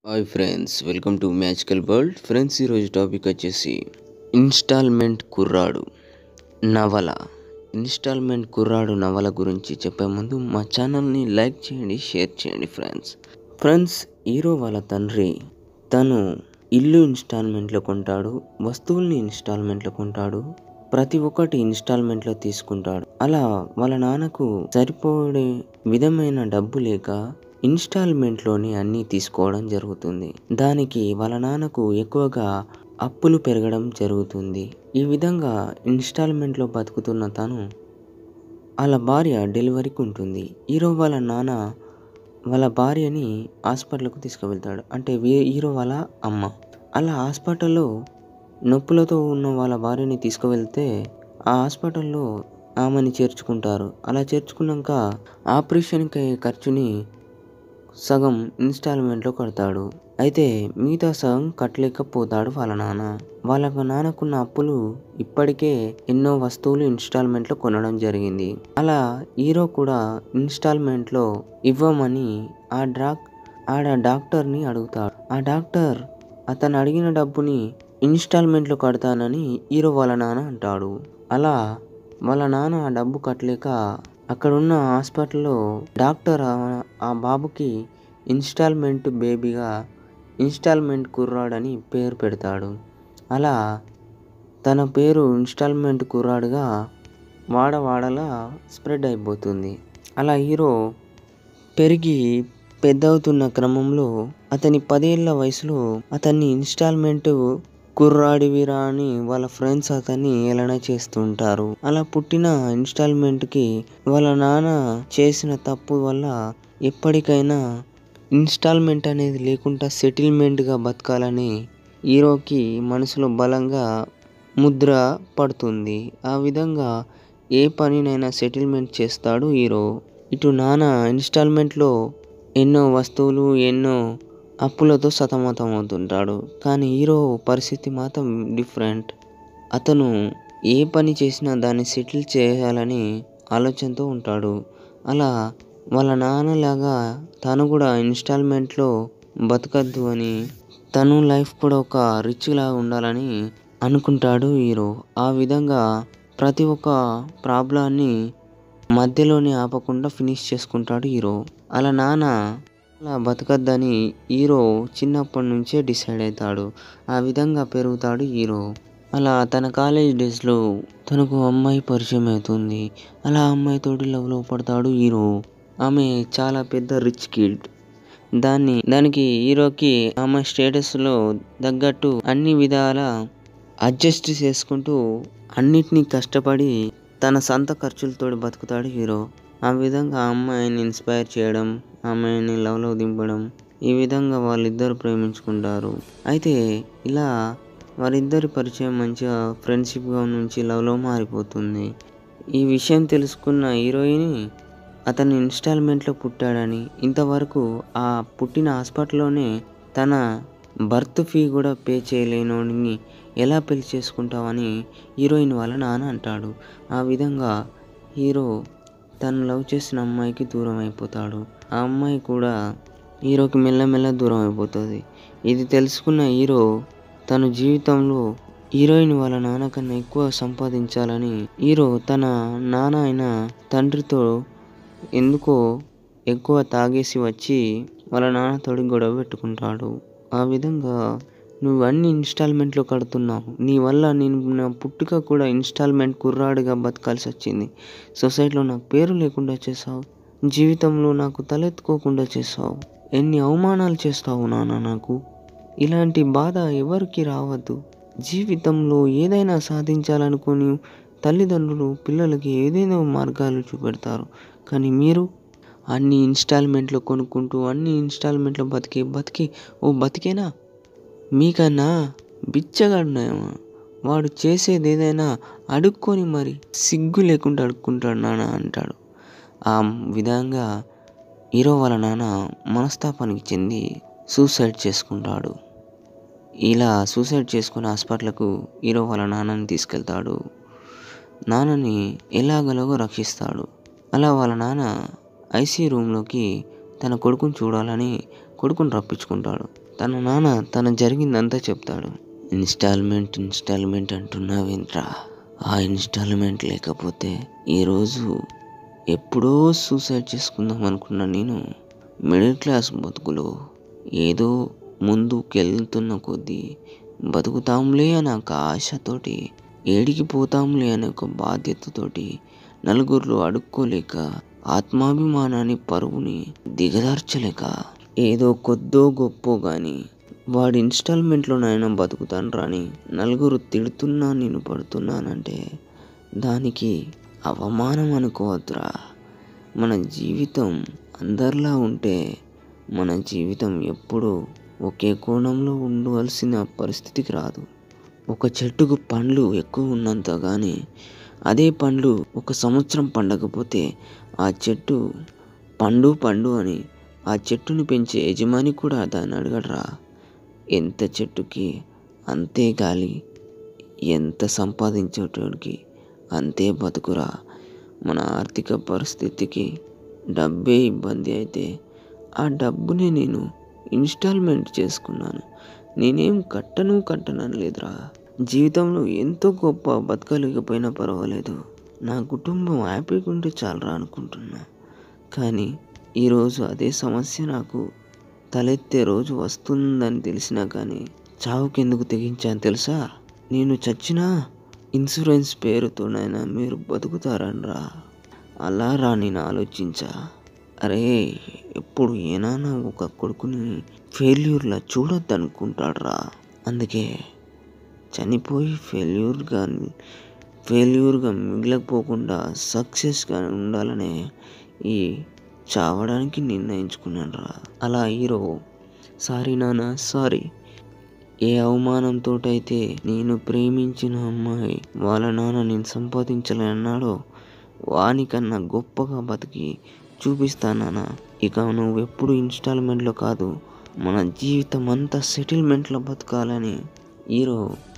hi friends welcome to magical world friends ఈరోజు topic వచ్చేసి instalment కుర్రాడు నవల ఇన్స్టాల్మెంట్ కుర్రాడు నవల గురించి చెప్పే ముందు మా ఛానల్ని లైక్ చేయండి షేర్ చేయండి ఫ్రెండ్స్ ఫ్రెండ్స్ హీరో వాళ్ళ తండ్రి తను ఇల్లు ఇన్స్టాల్మెంట్లో కొంటాడు వస్తువుల్ని ఇన్స్టాల్మెంట్లో కొంటాడు ప్రతి ఒక్కటి ఇన్స్టాల్మెంట్లో తీసుకుంటాడు అలా వాళ్ళ నాన్నకు సరిపోయే విధమైన డబ్బు లేక ఇన్స్టాల్మెంట్లోని అన్నీ తీసుకోవడం జరుగుతుంది దానికి వాళ్ళ నాన్నకు ఎక్కువగా అప్పులు పెరగడం జరుగుతుంది ఈ విధంగా ఇన్స్టాల్మెంట్లో బతుకుతున్న తను వాళ్ళ భార్య డెలివరీకి ఉంటుంది హీరో వాళ్ళ నాన్న వాళ్ళ భార్యని హాస్పిటల్కు తీసుకువెళ్తాడు అంటే వీ- హీరో వాళ్ళ అమ్మ అలా హాస్పిటల్లో నొప్పులతో ఉన్న వాళ్ళ భార్యని తీసుకువెళ్తే ఆ హాస్పిటల్లో ఆమెని చేర్చుకుంటారు అలా చేర్చుకున్నాక ఆపరేషన్కి అయ్యే ఖర్చుని సగం ఇన్స్టాల్మెంట్లో కడతాడు అయితే మిగతా సగం కట్టలేకపోతాడు వాళ్ళ నాన్న వాళ్ళ నాన్నకున్న అప్పులు ఇప్పటికే ఎన్నో వస్తువులు ఇన్స్టాల్మెంట్లో కొనడం జరిగింది అలా హీరో కూడా ఇన్స్టాల్మెంట్లో ఇవ్వమని ఆ డ్రాక్ ఆడ డాక్టర్ని అడుగుతాడు ఆ డాక్టర్ అతను అడిగిన డబ్బుని ఇన్స్టాల్మెంట్లో కడతానని హీరో వాళ్ళ నాన్న అంటాడు అలా వాళ్ళ నాన్న ఆ డబ్బు కట్టలేక అక్కడున్న హాస్పిటల్లో డాక్టర్ ఆ- ఆ బాబుకి ఇన్స్టాల్మెంట్ బేబీగా ఇన్స్టాల్మెంట్ కుర్రాడని పేరు పెడతాడు అలా తన పేరు ఇన్స్టాల్మెంట్ కుర్రాడుగా వాడవాడలా స్ప్రెడ్ అయిపోతుంది అలా హీరో పెరిగి పెద్దవుతున్న క్రమంలో అతని పదేళ్ల వయసులో అతన్ని ఇన్స్టాల్మెంట్ కుర్రాడివిరా అని వాళ్ళ ఫ్రెండ్స్ అతన్ని ఏలన చేస్తుంటారు అలా పుట్టిన ఇన్స్టాల్మెంట్కి వాళ్ళ నాన్న చేసిన తప్పు వల్ల ఎప్పటికైనా ఇన్స్టాల్మెంట్ అనేది లేకుండా సెటిల్మెంట్గా బతకాలని హీరోకి మనసులో బలంగా ముద్ర పడుతుంది ఆ విధంగా ఏ పనినైనా సెటిల్మెంట్ చేస్తాడు హీరో ఇటు నాన్న ఇన్స్టాల్మెంట్లో ఎన్నో వస్తువులు ఎన్నో అప్పులతో సతమతం అవుతుంటాడు కానీ హీరో పరిస్థితి మాత్రం డిఫరెంట్ అతను ఏ పని చేసినా దాన్ని సెటిల్ చేయాలని ఆలోచనతో ఉంటాడు అలా వాళ్ళ నాన్నలాగా తను కూడా ఇన్స్టాల్మెంట్లో బతకద్దు అని తను లైఫ్ కూడా ఒక రిచ్ లాగా ఉండాలని అనుకుంటాడు హీరో ఆ విధంగా ప్రతి ఒక్క ప్రాబ్లాన్ని మధ్యలోనే ఆపకుండా ఫినిష్ చేసుకుంటాడు హీరో అలా నాన్న అలా బతకద్దని హీరో చిన్నప్పటి నుంచే డిసైడ్ అవుతాడు ఆ విధంగా పెరుగుతాడు హీరో అలా తన కాలేజ్ డేస్లో తనకు అమ్మాయి పరిచయం అవుతుంది అలా అమ్మాయితోటి లవ్లో పడతాడు హీరో ఆమె చాలా పెద్ద రిచ్ కిడ్ దాన్ని దానికి హీరోకి ఆమె స్టేటస్లో తగ్గట్టు అన్ని విధాల అడ్జస్ట్ చేసుకుంటూ అన్నిటినీ కష్టపడి తన సొంత ఖర్చులతో బతుకుతాడు హీరో ఆ విధంగా ఆ అమ్మాయిని ఇన్స్పైర్ చేయడం ఆ అమ్మాయిని లవ్లో దింపడం ఈ విధంగా వాళ్ళిద్దరు ప్రేమించుకుంటారు అయితే ఇలా వారిద్దరి పరిచయం మంచిగా ఫ్రెండ్షిప్గా నుంచి లవ్లో మారిపోతుంది ఈ విషయం తెలుసుకున్న హీరోయిన్ అతను ఇన్స్టాల్మెంట్లో పుట్టాడని ఇంతవరకు ఆ పుట్టిన హాస్పిటల్లోనే తన బర్త్ ఫీ కూడా పే చేయలేనోడిని ఎలా పెళ్లి చేసుకుంటావని హీరోయిన్ వాళ్ళ నాన్న అంటాడు ఆ విధంగా హీరో తను లవ్ చేసిన అమ్మాయికి దూరం అయిపోతాడు ఆ అమ్మాయి కూడా హీరోకి మెల్లమెల్ల దూరం అయిపోతుంది ఇది తెలుసుకున్న హీరో తన జీవితంలో హీరోయిన్ వాళ్ళ నాన్న కన్నా ఎక్కువ సంపాదించాలని హీరో తన నాన్న అయిన తండ్రితో ఎందుకో ఎక్కువ తాగేసి వచ్చి వాళ్ళ నాన్నతోటి గొడవ పెట్టుకుంటాడు ఆ విధంగా నువ్వు అన్ని ఇన్స్టాల్మెంట్లో కడుతున్నావు నీ వల్ల నేను నా పుట్టుక కూడా ఇన్స్టాల్మెంట్ కుర్రాడిగా బతకాల్సి వచ్చింది సొసైటీలో నాకు పేరు లేకుండా చేసావు జీవితంలో నాకు తలెత్తుకోకుండా చేసావు ఎన్ని అవమానాలు చేస్తావు నాన్న నాకు ఇలాంటి బాధ ఎవరికి రావద్దు జీవితంలో ఏదైనా సాధించాలనుకుని తల్లిదండ్రులు పిల్లలకి ఏదైనా మార్గాలు చూపెడతారు కానీ మీరు అన్ని ఇన్స్టాల్మెంట్లో కొనుక్కుంటూ అన్ని ఇన్స్టాల్మెంట్లో బతికి బతికి ఓ బతికేనా మీకన్నా బిచ్చగాడున్నాయమ్మా వాడు చేసేది ఏదైనా అడుక్కొని మరి సిగ్గు లేకుండా అడుక్కుంటాడు నాన్న అంటాడు ఆ విధంగా హీరో వాళ్ళ నాన్న మనస్తాపానికి చెంది సూసైడ్ చేసుకుంటాడు ఇలా సూసైడ్ చేసుకుని హాస్పిటల్కు హీరో వాళ్ళ నాన్నని తీసుకెళ్తాడు నాన్నని ఎలాగలాగో రక్షిస్తాడు అలా వాళ్ళ నాన్న ఐసీ రూమ్లోకి తన కొడుకుని చూడాలని కొడుకుని రప్పించుకుంటాడు తన నాన్న తన జరిగిందంతా చెప్తాడు ఇన్స్టాల్మెంట్ ఇన్స్టాల్మెంట్ అంటున్నావేంట్రా ఆ ఇన్స్టాల్మెంట్ లేకపోతే ఈరోజు ఎప్పుడో సూసైడ్ చేసుకుందాం అనుకున్న నేను మిడిల్ క్లాస్ బతుకులో ఏదో ముందుకెళ్తున్న కొద్దీ బతుకుతాంలే అనే ఒక ఆశతోటి ఏడికి పోతాంలే అనే ఒక బాధ్యతతోటి నలుగురిలో అడుక్కోలేక ఆత్మాభిమానాన్ని పరువుని దిగదార్చలేక ఏదో కొద్దో గొప్పో గాని వాడి ఇన్స్టాల్మెంట్లోనైనా బతుకుతాను రాని నలుగురు తిడుతున్నా నేను పడుతున్నానంటే దానికి అవమానం అనుకోవద్దురా మన జీవితం అందరిలా ఉంటే మన జీవితం ఎప్పుడూ ఒకే కోణంలో ఉండవలసిన పరిస్థితికి రాదు ఒక చెట్టుకు పండ్లు ఎక్కువ ఉన్నంత కానీ అదే పండ్లు ఒక సంవత్సరం పండకపోతే ఆ చెట్టు పండు పండు అని ఆ చెట్టుని పెంచే యజమాని కూడా దాన్ని అడగడరా ఎంత చెట్టుకి అంతే గాలి ఎంత సంపాదించేటోడికి అంతే బతుకురా మన ఆర్థిక పరిస్థితికి డబ్బే ఇబ్బంది అయితే ఆ డబ్బుని నేను ఇన్స్టాల్మెంట్ చేసుకున్నాను నేనేం కట్టను కట్టనని లేదురా జీవితంలో ఎంతో గొప్ప బతకలేకపోయినా పర్వాలేదు నా కుటుంబం హ్యాపీగా ఉంటే చాలరా అనుకుంటున్నా కానీ ఈరోజు అదే సమస్య నాకు తలెత్తే రోజు వస్తుందని తెలిసినా కానీ చావుకెందుకు తెగించాను తెలుసా నేను చచ్చినా ఇన్సూరెన్స్ పేరుతోనైనా మీరు బతుకుతారనరా అలా రా నేను ఆలోచించా అరే ఎప్పుడు ఏనానా ఒక కొడుకుని ఫెయిల్యూర్లా చూడొద్దనుకుంటాడ్రా అందుకే చనిపోయి ఫెయిల్యూర్గా ఫెయిల్యూర్గా మిగిలకపోకుండా సక్సెస్గా ఉండాలనే ఈ చావడానికి నిర్ణయించుకున్నాను రా అలా హీరో సారీ నాన్న సారీ ఏ అవమానంతో అయితే నేను ప్రేమించిన అమ్మాయి వాళ్ళ నాన్న నేను సంపాదించాలని అన్నాడో వానికన్నా గొప్పగా బతికి చూపిస్తానా ఇక నువ్వు ఎప్పుడు ఇన్స్టాల్మెంట్లో కాదు మన జీవితం అంతా సెటిల్మెంట్లో బతకాలని హీరో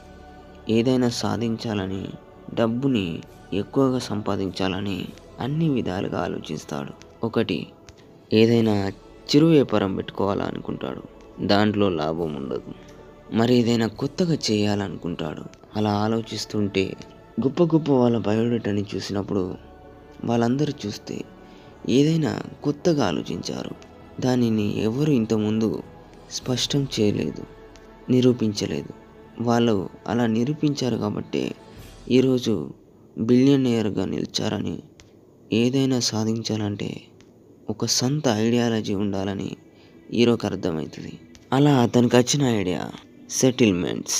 ఏదైనా సాధించాలని డబ్బుని ఎక్కువగా సంపాదించాలని అన్ని విధాలుగా ఆలోచిస్తాడు ఒకటి ఏదైనా చిరు వ్యాపారం పెట్టుకోవాలనుకుంటాడు దాంట్లో లాభం ఉండదు మరి ఏదైనా కొత్తగా చేయాలనుకుంటాడు అలా ఆలోచిస్తుంటే గొప్ప గొప్ప వాళ్ళ బయోడేటాని చూసినప్పుడు వాళ్ళందరూ చూస్తే ఏదైనా కొత్తగా ఆలోచించారు దానిని ఎవరు ఇంతకుముందు స్పష్టం చేయలేదు నిరూపించలేదు వాళ్ళు అలా నిరూపించారు కాబట్టి ఈరోజు బిలియనియర్గా నిలిచారని ఏదైనా సాధించాలంటే ఒక సొంత ఐడియాలజీ ఉండాలని హీరోకి అర్థమవుతుంది అలా అతనికి వచ్చిన ఐడియా సెటిల్మెంట్స్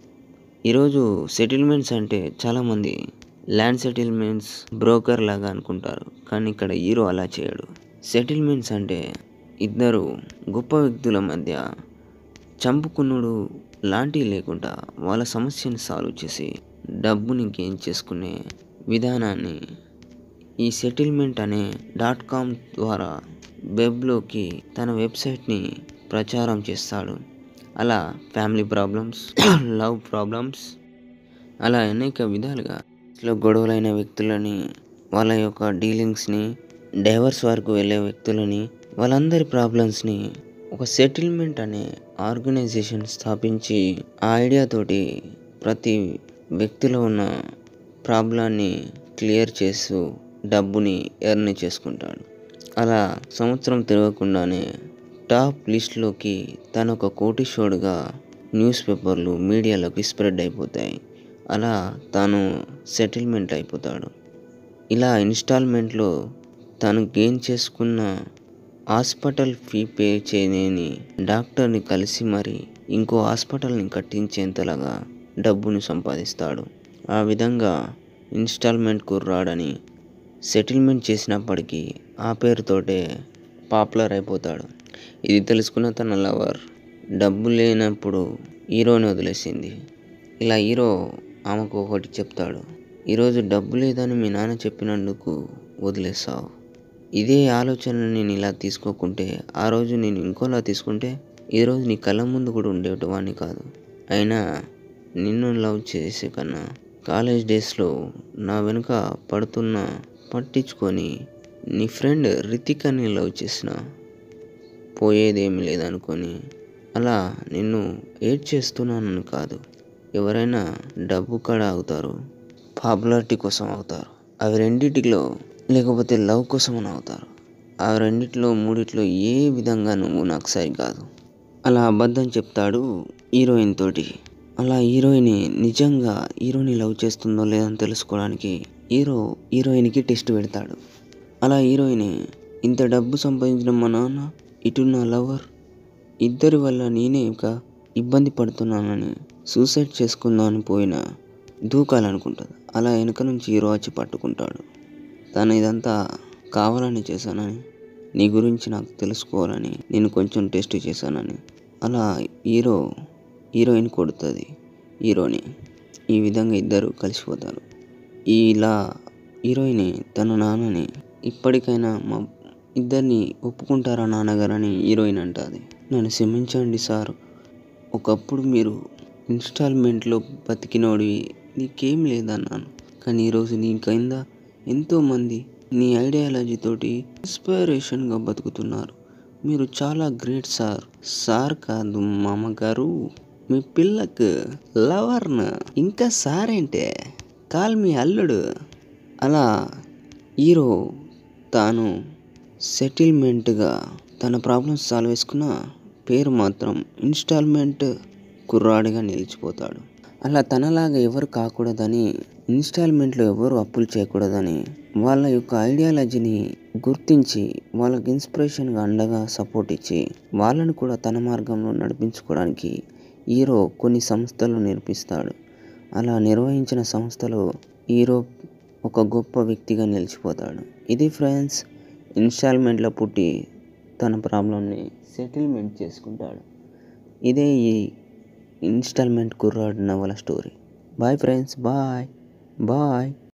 ఈరోజు సెటిల్మెంట్స్ అంటే చాలామంది ల్యాండ్ సెటిల్మెంట్స్ బ్రోకర్ లాగా అనుకుంటారు కానీ ఇక్కడ హీరో అలా చేయడు సెటిల్మెంట్స్ అంటే ఇద్దరు గొప్ప వ్యక్తుల మధ్య చంపుకున్నుడు లాంటివి లేకుండా వాళ్ళ సమస్యని సాల్వ్ చేసి డబ్బుని గెయిన్ చేసుకునే విధానాన్ని ఈ సెటిల్మెంట్ అనే డాట్ కామ్ ద్వారా వెబ్లోకి తన వెబ్సైట్ని ప్రచారం చేస్తాడు అలా ఫ్యామిలీ ప్రాబ్లమ్స్ లవ్ ప్రాబ్లమ్స్ అలా అనేక విధాలుగా లో గొడవలైన వ్యక్తులని వాళ్ళ యొక్క డీలింగ్స్ని డైవర్స్ వరకు వెళ్ళే వ్యక్తులని వాళ్ళందరి ప్రాబ్లమ్స్ని ఒక సెటిల్మెంట్ అనే ఆర్గనైజేషన్ స్థాపించి ఆ ఐడియాతోటి ప్రతి వ్యక్తిలో ఉన్న ప్రాబ్లాన్ని క్లియర్ చేస్తూ డబ్బుని ఎర్న్ చేసుకుంటాడు అలా సంవత్సరం తిరగకుండానే టాప్ లిస్ట్లోకి తను ఒక కోటీశ్వరుడుగా న్యూస్ పేపర్లు మీడియాలోకి స్ప్రెడ్ అయిపోతాయి అలా తాను సెటిల్మెంట్ అయిపోతాడు ఇలా ఇన్స్టాల్మెంట్లో తను గెయిన్ చేసుకున్న హాస్పిటల్ ఫీ పే చేయలేని డాక్టర్ని కలిసి మరి ఇంకో హాస్పిటల్ని కట్టించేంతలాగా డబ్బును సంపాదిస్తాడు ఆ విధంగా ఇన్స్టాల్మెంట్ కుర్రాడని సెటిల్మెంట్ చేసినప్పటికీ ఆ పేరుతోటే పాపులర్ అయిపోతాడు ఇది తెలుసుకున్న తన లవర్ డబ్బు లేనప్పుడు హీరోని వదిలేసింది ఇలా హీరో ఆమెకు ఒకటి చెప్తాడు ఈరోజు డబ్బు లేదని మీ నాన్న చెప్పినందుకు వదిలేసావు ఇదే ఆలోచన నేను ఇలా తీసుకోకుంటే ఆ రోజు నేను ఇంకోలా తీసుకుంటే ఈరోజు నీ కళ్ళ ముందు కూడా ఉండేటవాడిని కాదు అయినా నిన్ను లవ్ చేసే కన్నా కాలేజ్ డేస్లో నా వెనుక పడుతున్న పట్టించుకొని నీ ఫ్రెండ్ రితికని లవ్ చేసిన పోయేదేమీ లేదనుకొని అలా నిన్ను ఏడ్ చేస్తున్నానని కాదు ఎవరైనా డబ్బు కాడ అవుతారు పాపులారిటీ కోసం అవుతారు అవి రెండిటిలో లేకపోతే లవ్ కోసం అని అవుతారు ఆ రెండిట్లో మూడిట్లో ఏ విధంగా నువ్వు నాకు సరి కాదు అలా అబద్ధం చెప్తాడు హీరోయిన్ తోటి అలా హీరోయిన్ నిజంగా హీరోని లవ్ చేస్తుందో లేదని తెలుసుకోవడానికి హీరో హీరోయిన్కి టెస్ట్ పెడతాడు అలా హీరోయిన్ ఇంత డబ్బు సంపాదించిన మా నాన్న ఇటు నా లవర్ ఇద్దరి వల్ల నేనే ఇక ఇబ్బంది పడుతున్నానని సూసైడ్ చేసుకుందామని పోయిన దూకాలనుకుంటుంది అలా వెనక నుంచి హీరో వచ్చి పట్టుకుంటాడు తను ఇదంతా కావాలని చేశానని నీ గురించి నాకు తెలుసుకోవాలని నేను కొంచెం టెస్ట్ చేశానని అలా హీరో హీరోయిన్ కొడుతుంది హీరోని ఈ విధంగా ఇద్దరు కలిసిపోతారు ఇలా హీరోయిన్ తన నాన్నని ఇప్పటికైనా మా ఇద్దరిని ఒప్పుకుంటారా నాన్నగారని హీరోయిన్ అంటుంది నన్ను క్షమించండి సార్ ఒకప్పుడు మీరు ఇన్స్టాల్మెంట్లో బతికినోడివి నీకేం లేదన్నాను కానీ ఈరోజు నీ కింద ఎంతోమంది నీ ఐడియాలజీ తోటి ఇన్స్పిరేషన్గా బతుకుతున్నారు మీరు చాలా గ్రేట్ సార్ సార్ కాదు మామగారు మీ పిల్లకు లవర్ను ఇంకా సార్ ఏంటే కాల్ మీ అల్లుడు అలా హీరో తాను సెటిల్మెంట్గా తన ప్రాబ్లమ్స్ సాల్వ్ చేసుకున్న పేరు మాత్రం ఇన్స్టాల్మెంట్ కుర్రాడిగా నిలిచిపోతాడు అలా తనలాగా ఎవరు కాకూడదని ఇన్స్టాల్మెంట్లో ఎవరు అప్పులు చేయకూడదని వాళ్ళ యొక్క ఐడియాలజీని గుర్తించి వాళ్ళకి ఇన్స్పిరేషన్గా అండగా సపోర్ట్ ఇచ్చి వాళ్ళని కూడా తన మార్గంలో నడిపించుకోవడానికి హీరో కొన్ని సంస్థలు నేర్పిస్తాడు అలా నిర్వహించిన సంస్థలో హీరో ఒక గొప్ప వ్యక్తిగా నిలిచిపోతాడు ఇది ఫ్రెండ్స్ ఇన్స్టాల్మెంట్లో పుట్టి తన ప్రాబ్లమ్ని సెటిల్మెంట్ చేసుకుంటాడు ఇదే ఈ ఇన్స్టాల్మెంట్ కుర్రాడు నవల story boy friends boy bye